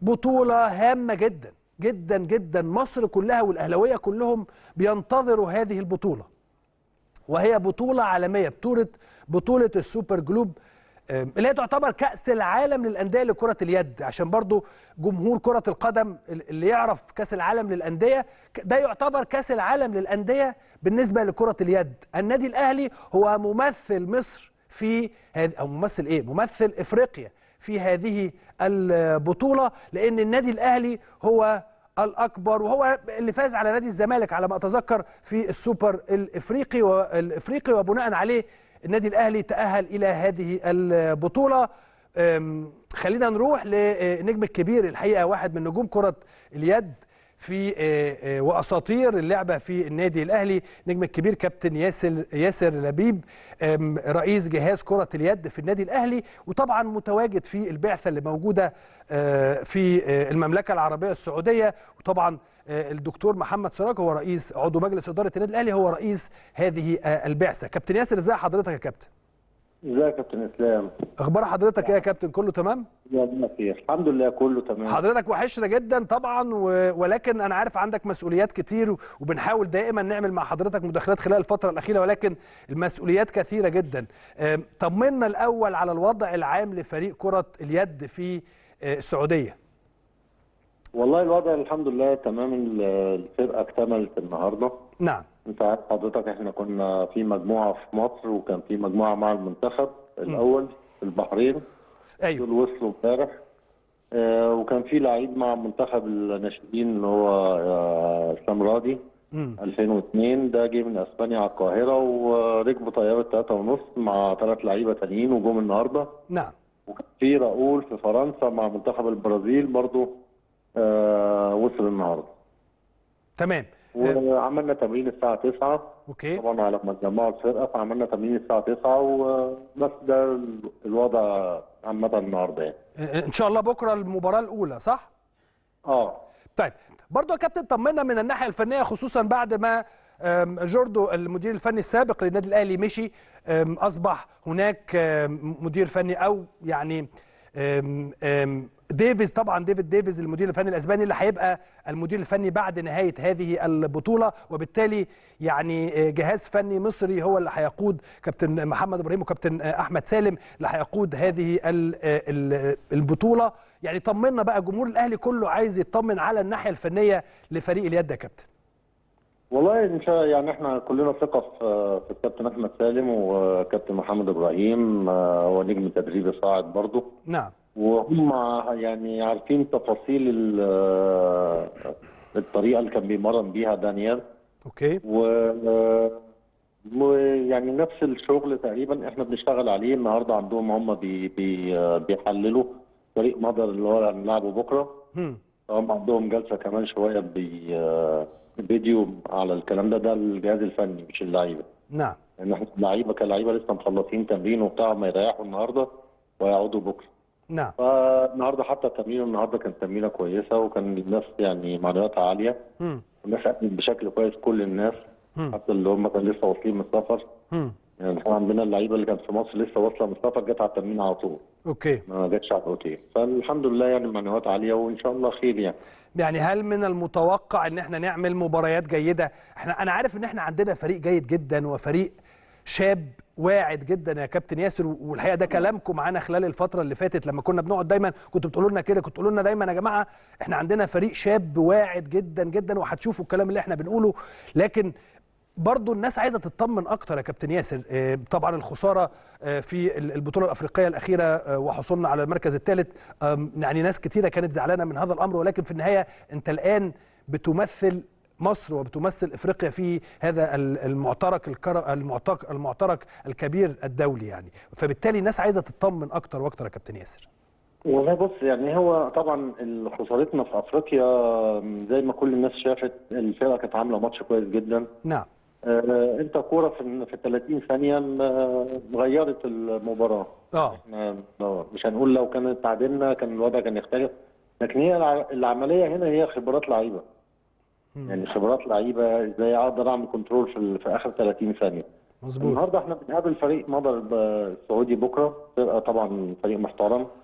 بطوله هامه جدا جدا جدا مصر كلها والاهلاويه كلهم بينتظروا هذه البطوله وهي بطوله عالميه بطوله بطوله السوبر جلوب آم، اللي هي تعتبر كأس العالم للأندية لكرة اليد عشان برضو جمهور كرة القدم اللي يعرف كأس العالم للأندية ك- ده يعتبر كأس العالم للأندية بالنسبة لكرة اليد النادي الأهلي هو ممثل مصر في هذه أو ممثل إيه ممثل إفريقيا في هذه البطولة لأن النادي الأهلي هو الأكبر وهو اللي فاز على نادي الزمالك على ما أتذكر في السوبر الإفريقي والإفريقي وبناء عليه النادي الاهلي تاهل الى هذه البطوله أم، خلينا نروح لنجم الكبير الحقيقه واحد من نجوم كره اليد في آه، آه، واساطير اللعبه في النادي الاهلي نجم الكبير كابتن ياسر ياسر لبيب أم، رئيس جهاز كره اليد في النادي الاهلي وطبعا متواجد في البعثه اللي موجوده آه، في آه، المملكه العربيه السعوديه وطبعا آه، الدكتور محمد سراج هو رئيس عضو مجلس اداره النادي الاهلي هو رئيس هذه آه، البعثه كابتن ياسر ازي حضرتك يا كابتن ازيك يا كابتن اسلام اخبار حضرتك ايه يا كابتن كله تمام يا ابن خير الحمد لله كله تمام حضرتك وحشنا جدا طبعا و... ولكن انا عارف عندك مسؤوليات كتير وبنحاول دائما نعمل مع حضرتك مداخلات خلال الفتره الاخيره ولكن المسؤوليات كثيره جدا أم، طمنا الاول على الوضع العام لفريق كره اليد في آه، السعوديه والله الوضع الحمد لله تمام ال- الفرقه اكتملت النهارده نعم انت عارف حضرتك احنا كنا في مجموعه في مصر وكان في مجموعه مع المنتخب الاول في البحرين ايوه دول وصلوا امبارح آه، وكان في لعيب مع منتخب الناشئين اللي هو آه، اسلام راضي مم. 2002 ده جه من اسبانيا على القاهره وركبوا طياره 3 ونص مع ثلاث لعيبه تانيين وجم النهارده نعم وكان في راؤول في فرنسا مع منتخب البرازيل برضو آه وصل النهارده تمام آه، وعملنا تمرين الساعه 9 اوكي طبعا على ما اتجمعوا الفرقه فعملنا تمرين الساعه 9 وبس ده الوضع عامه النهارده يعني آه، ان شاء الله بكره المباراه الاولى صح اه طيب برضو يا كابتن طمنا من الناحيه الفنيه خصوصا بعد ما آم، جوردو المدير الفني السابق للنادي الاهلي مشي آم، اصبح هناك آم، مدير فني او يعني آم، آم، ديفيز طبعا ديفيد ديفيز المدير الفني الاسباني اللي هيبقى المدير الفني بعد نهايه هذه البطوله وبالتالي يعني آه، جهاز فني مصري هو اللي هيقود كابتن محمد ابراهيم وكابتن آه، احمد سالم اللي هيقود هذه ال- آه، ال- البطوله يعني طمنا بقى جمهور الاهلي كله عايز يطمن على الناحيه الفنيه لفريق اليد يا كابتن والله ان شاء يعني احنا كلنا ثقه في في الكابتن احمد سالم وكابتن محمد ابراهيم آه، هو نجم تدريب الصاعد برضه نعم وهم يعني عارفين تفاصيل ال- الطريقه اللي كان بيمرن بيها دانيال اوكي و ويعني نفس الشغل تقريبا احنا بنشتغل عليه النهارده عندهم هم بي بي بيحللوا فريق مدر اللي هو هنلعبه بكره هم. هم عندهم جلسه كمان شويه بي فيديو على الكلام ده ده الجهاز الفني مش اللعيبه نعم لان احنا اللعيبه كلعيبه لسه مخلصين تمرين وبتاع ما يريحوا النهارده ويقعدوا بكره نعم فالنهارده حتى التمرين النهارده كانت تمرينه كويسه وكان الناس يعني معنوياتها عاليه هم. الناس أدت بشكل كويس كل الناس مم. حتى اللي هم كانوا لسه واصلين من السفر هم. يعني احنا عندنا اللعيبه اللي كانت في مصر لسه واصله من السفر جت على التمرين على طول اوكي ما جاتش على الاوتيل فالحمد لله يعني المعنويات عاليه وان شاء الله خير يعني يعني هل من المتوقع ان احنا نعمل مباريات جيده احنا انا عارف ان احنا عندنا فريق جيد جدا وفريق شاب واعد جدا يا كابتن ياسر والحقيقه ده كلامكم معانا خلال الفتره اللي فاتت لما كنا بنقعد دايما كنتوا بتقولوا لنا كده كنتوا تقولوا لنا دايما يا جماعه احنا عندنا فريق شاب واعد جدا جدا وهتشوفوا الكلام اللي احنا بنقوله لكن برضو الناس عايزه تطمن اكتر يا كابتن ياسر آه، طبعا الخساره آه، في ال- البطوله الافريقيه الاخيره آه، وحصولنا على المركز الثالث يعني ناس كتيره كانت زعلانه من هذا الامر ولكن في النهايه انت الان بتمثل مصر وبتمثل افريقيا في هذا ال- المعترك الكر- المعترك المعترك الكبير الدولي يعني فبالتالي الناس عايزه تطمن اكتر واكتر يا كابتن ياسر والله بص يعني هو طبعا ال- خسارتنا في افريقيا زي ما كل الناس شافت الفرقه كانت عامله ماتش كويس جدا نعم آه، انت كوره في في 30 ثانيه م- غيرت المباراه اه احنا لو- مش هنقول لو كانت تعادلنا كان الوضع كان يختلف لكن هي الع- العمليه هنا هي خبرات لعيبه يعني خبرات لعيبه ازاي اقدر اعمل كنترول في, ال- في اخر 30 ثانيه مظبوط النهارده احنا بنقابل فريق مضر ب- السعودي بكره فرقه طبعا فريق محترم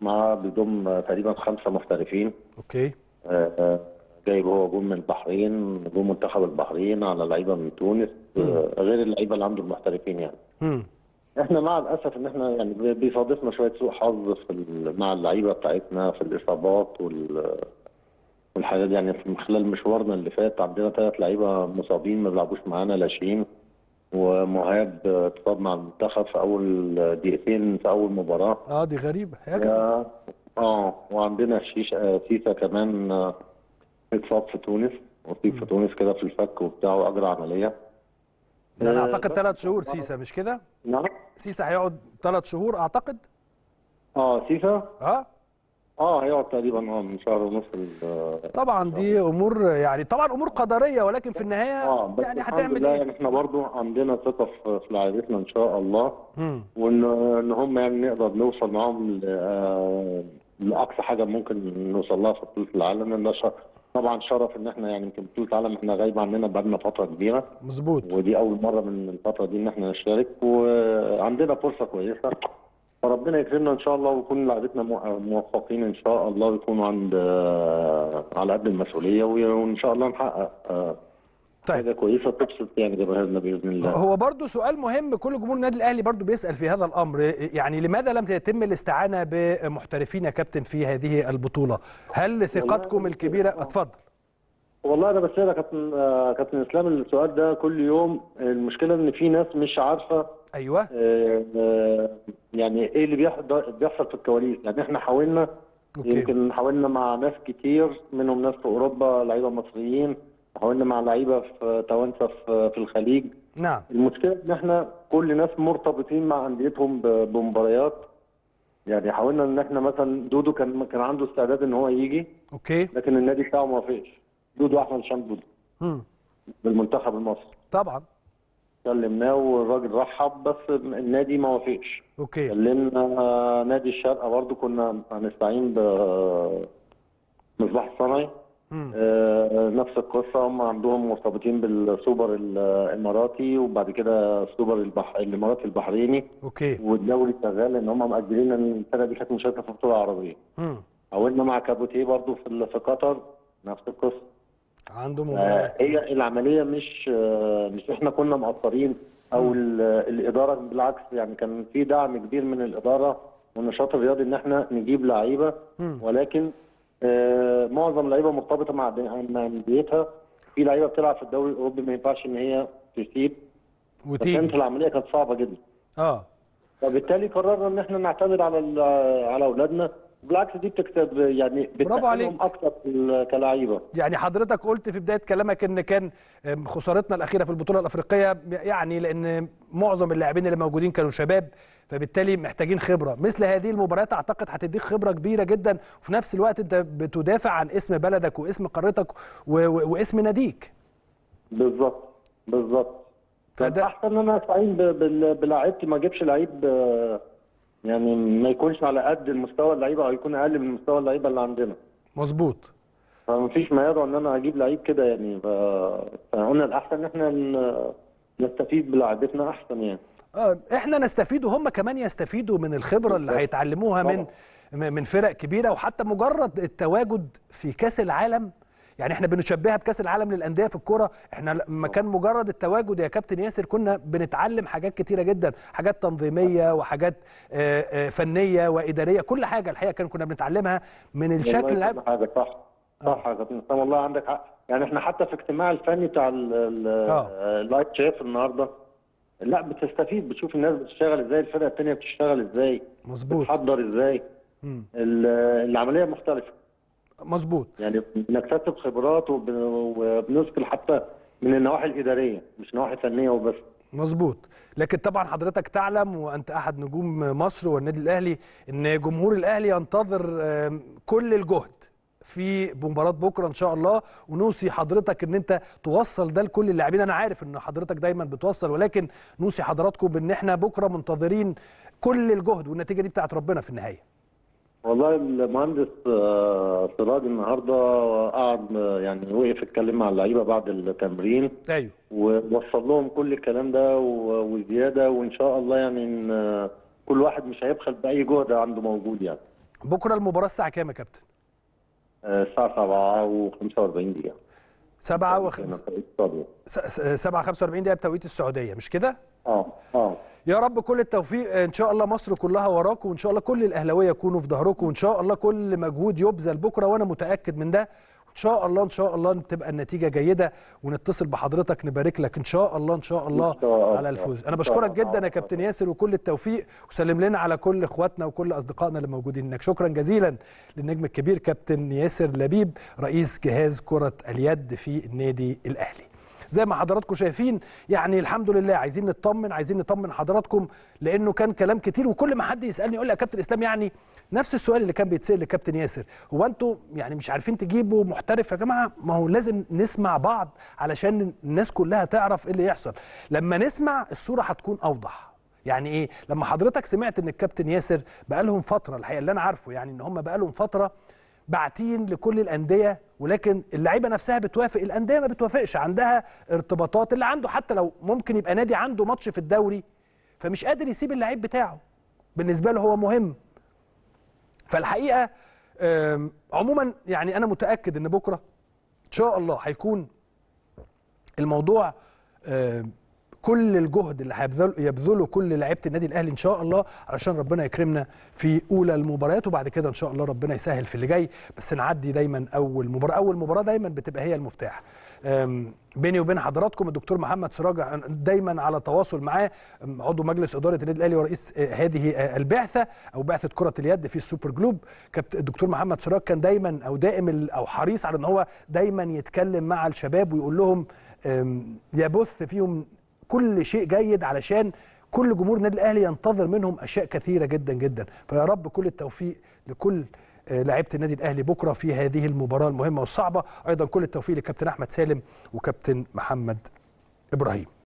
مع بيضم آه، تقريبا خمسه محترفين اوكي آه، آه، جايب هو جون من البحرين جون منتخب البحرين على لعيبه من تونس آه، غير اللعيبه اللي عنده المحترفين يعني مم. احنا مع الاسف ان احنا يعني بي- بيصادفنا شويه سوء حظ في ال- مع اللعيبه بتاعتنا في الاصابات وال والحاجات دي يعني من خلال مشوارنا اللي فات عندنا ثلاث لعيبه مصابين ما بيلعبوش معانا لاشين ومهاب اتصاب مع المنتخب في اول دقيقتين في اول مباراه اه دي غريبه يا جماعة. اه آه، وعندنا شيش آه، سيسا كمان آه، اتصاب في تونس اصيب في تونس كده في الفك وبتاع واجرى عمليه ده انا آه، اعتقد بس- ثلاث شهور سيسا مش كده نعم سيسا هيقعد ثلاث شهور اعتقد اه سيسا اه اه هيقعد تقريبا اه من شهر ونص ال- طبعا دي امور يعني طبعا امور قدريه ولكن في النهايه اه بس يعني الحمد هتعمل لله ايه يعني احنا برضو عندنا ثقه في في لعيبتنا ان شاء الله مم. وان ان هم يعني نقدر نوصل معاهم ل- آه، لاقصى حاجه ممكن نوصل لها في بطوله العالم لان ده ش- طبعا شرف ان احنا يعني يمكن بطوله العالم احنا غايبه عننا بقالنا فتره كبيره مظبوط ودي اول مره من الفتره دي ان احنا نشارك وعندنا فرصه كويسه فربنا يكرمنا ان شاء الله ويكون لعيبتنا مو- موفقين ان شاء الله ويكونوا عند آه، على قد المسؤوليه وان شاء الله نحقق آه، طيب حاجه كويسه تبسط يعني جماهيرنا باذن الله هو برضو سؤال مهم كل جمهور النادي الاهلي برضو بيسال في هذا الامر يعني لماذا لم يتم الاستعانه بمحترفين يا كابتن في هذه البطوله هل ثقتكم الكبيره اتفضل والله انا بسالك يا كابتن آه، كابتن اسلام السؤال ده كل يوم المشكله ان في ناس مش عارفه ايوه آه، آه، يعني ايه اللي بيحضر- بيحصل في الكواليس يعني احنا حاولنا أوكي. يمكن حاولنا مع ناس كتير منهم ناس في اوروبا لعيبه مصريين حاولنا مع لعيبه في توانسه في في الخليج نعم المشكله ان احنا كل ناس مرتبطين مع انديتهم ب- بمباريات يعني حاولنا ان احنا مثلا دودو كان كان عنده استعداد ان هو يجي اوكي لكن النادي بتاعه ما وافقش دودو احمد هشام دودو مم. بالمنتخب المصري طبعا كلمناه والراجل رحب بس النادي ما وافقش اوكي كلمنا نادي الشارقه برضو كنا هنستعين ب مصباح الصنعي مم. آه، نفس القصه هم عندهم مرتبطين بالسوبر الاماراتي وبعد كده السوبر البح... الاماراتي البحريني اوكي والدوري شغال لان هم مأجلين ان السنه دي كانت مشاركه في البطوله العربيه مم. حاولنا مع كابوتيه برضو في ال- في قطر نفس القصه عنده آه، مباراه هي العمليه مش آه، مش احنا كنا مقصرين او ال- الاداره بالعكس يعني كان في دعم كبير من الاداره والنشاط الرياضي ان احنا نجيب لعيبه مم. ولكن آه، معظم اللعيبه مرتبطه مع مع انديتها في لعيبه بتلعب في الدوري الاوروبي ما ينفعش ان هي تسيب فكانت وتيجي العمليه كانت صعبه جدا اه فبالتالي قررنا ان احنا نعتمد على ال- على اولادنا بالعكس دي بتكسب يعني برافو عليك. بتأهلهم اكتر في ال- كلاعيبه يعني حضرتك قلت في بدايه كلامك ان كان آم، خسارتنا الاخيره في البطوله الافريقيه يعني لان معظم اللاعبين اللي موجودين كانوا شباب فبالتالي محتاجين خبره مثل هذه المباريات اعتقد هتديك خبره كبيره جدا وفي نفس الوقت انت بتدافع عن اسم بلدك واسم قارتك و- و- واسم ناديك بالظبط بالظبط كان فده- احسن ان انا استعين ب- بال- بلاعيبتي ما اجيبش لعيب آه، يعني ما يكونش على قد المستوى اللعيبه او يكون اقل من مستوى اللعيبه اللي عندنا مظبوط فما فيش ما يدعو ان انا اجيب لعيب كده يعني ف- فقلنا الاحسن ان احنا ن- نستفيد بلاعيبتنا احسن يعني آه، احنا نستفيد وهم كمان يستفيدوا من الخبره اللي هيتعلموها من من فرق كبيره وحتى مجرد التواجد في كاس العالم يعني احنا بنشبهها بكاس العالم للانديه في الكوره احنا لما كان مجرد التواجد يا كابتن ياسر كنا بنتعلم حاجات كتيره جدا حاجات تنظيميه وحاجات آه، آه، فنيه واداريه كل حاجه الحقيقه كان كنا بنتعلمها من الشكل والله اللعب كل حاجه صح صح يا كابتن اسلام والله عندك حق يعني احنا حتى في اجتماع الفني بتاع ال- ال- آه. اللايف شاف النهارده لا بتستفيد بتشوف الناس بتشتغل ازاي الفرقه الثانيه بتشتغل ازاي مظبوط بتحضر ازاي مم. ال- العمليه مختلفه مظبوط يعني بنكتسب خبرات وب- وبنثقل حتى من النواحي الاداريه مش نواحي فنيه وبس مظبوط لكن طبعا حضرتك تعلم وانت احد نجوم مصر والنادي الاهلي ان جمهور الاهلي ينتظر آم، كل الجهد في مباراه بكره ان شاء الله ونوصي حضرتك ان انت توصل ده لكل اللاعبين انا عارف ان حضرتك دايما بتوصل ولكن نوصي حضراتكم بان احنا بكره منتظرين كل الجهد والنتيجه دي بتاعت ربنا في النهايه والله المهندس آه، سراج النهارده قعد آه، يعني وقف اتكلم مع اللعيبه بعد التمرين ايوه ووصل لهم كل الكلام ده و- وزياده وان شاء الله يعني ان آه، كل واحد مش هيبخل باي جهد عنده موجود يعني بكره المباراه الساعه كام يا كابتن آه، الساعه 7 و45 دقيقه 7 و كان في السعودية. 7 45 دقيقه بتوقيت السعوديه مش كده اه اه يا رب كل التوفيق ان شاء الله مصر كلها وراكم وان شاء الله كل الاهلاويه يكونوا في ظهركم وان شاء الله كل مجهود يبذل بكره وانا متاكد من ده ان شاء الله ان شاء الله تبقى النتيجه جيده ونتصل بحضرتك نبارك لك ان شاء الله ان شاء الله إن شاء الله. على الفوز انا إن بشكرك شاء الله. جدا يا كابتن ياسر وكل التوفيق وسلم لنا على كل اخواتنا وكل اصدقائنا اللي موجودين هناك شكرا جزيلا للنجم الكبير كابتن ياسر لبيب رئيس جهاز كره اليد في النادي الاهلي زي ما حضراتكم شايفين يعني الحمد لله عايزين نطمن عايزين نطمن حضراتكم لانه كان كلام كتير وكل ما حد يسالني يقول لي يا كابتن اسلام يعني نفس السؤال اللي كان بيتسال لكابتن ياسر هو انتوا يعني مش عارفين تجيبوا محترف يا جماعه ما هو لازم نسمع بعض علشان الناس كلها تعرف ايه اللي يحصل لما نسمع الصوره هتكون اوضح يعني ايه لما حضرتك سمعت ان الكابتن ياسر بقالهم فتره الحقيقه اللي انا عارفه يعني ان هم بقالهم فتره باعتين لكل الانديه ولكن اللعيبه نفسها بتوافق الانديه ما بتوافقش عندها ارتباطات اللي عنده حتى لو ممكن يبقى نادي عنده ماتش في الدوري فمش قادر يسيب اللعيب بتاعه بالنسبه له هو مهم فالحقيقه آم، عموما يعني انا متاكد ان بكره ان شاء الله هيكون الموضوع آم، كل الجهد اللي هيبذل- يبذله كل لعيبه النادي الاهلي ان شاء الله علشان ربنا يكرمنا في اولى المباريات وبعد كده ان شاء الله ربنا يسهل في اللي جاي بس نعدي دايما اول مباراه اول مباراه دايما بتبقى هي المفتاح أم، بيني وبين حضراتكم الدكتور محمد سراج أنا دايما على تواصل معاه أم، عضو مجلس اداره النادي الاهلي ورئيس آه، هذه آه، البعثه او بعثه كره اليد في السوبر جلوب كابتن الدكتور محمد سراج كان دايما او دائم ال- او حريص على ان هو دايما يتكلم مع الشباب ويقول لهم أم، يبث فيهم كل شيء جيد علشان كل جمهور النادي الاهلي ينتظر منهم اشياء كثيره جدا جدا فيا رب كل التوفيق لكل آه، لعيبه النادي الاهلي بكره في هذه المباراه المهمه والصعبه ايضا كل التوفيق لكابتن احمد سالم وكابتن محمد ابراهيم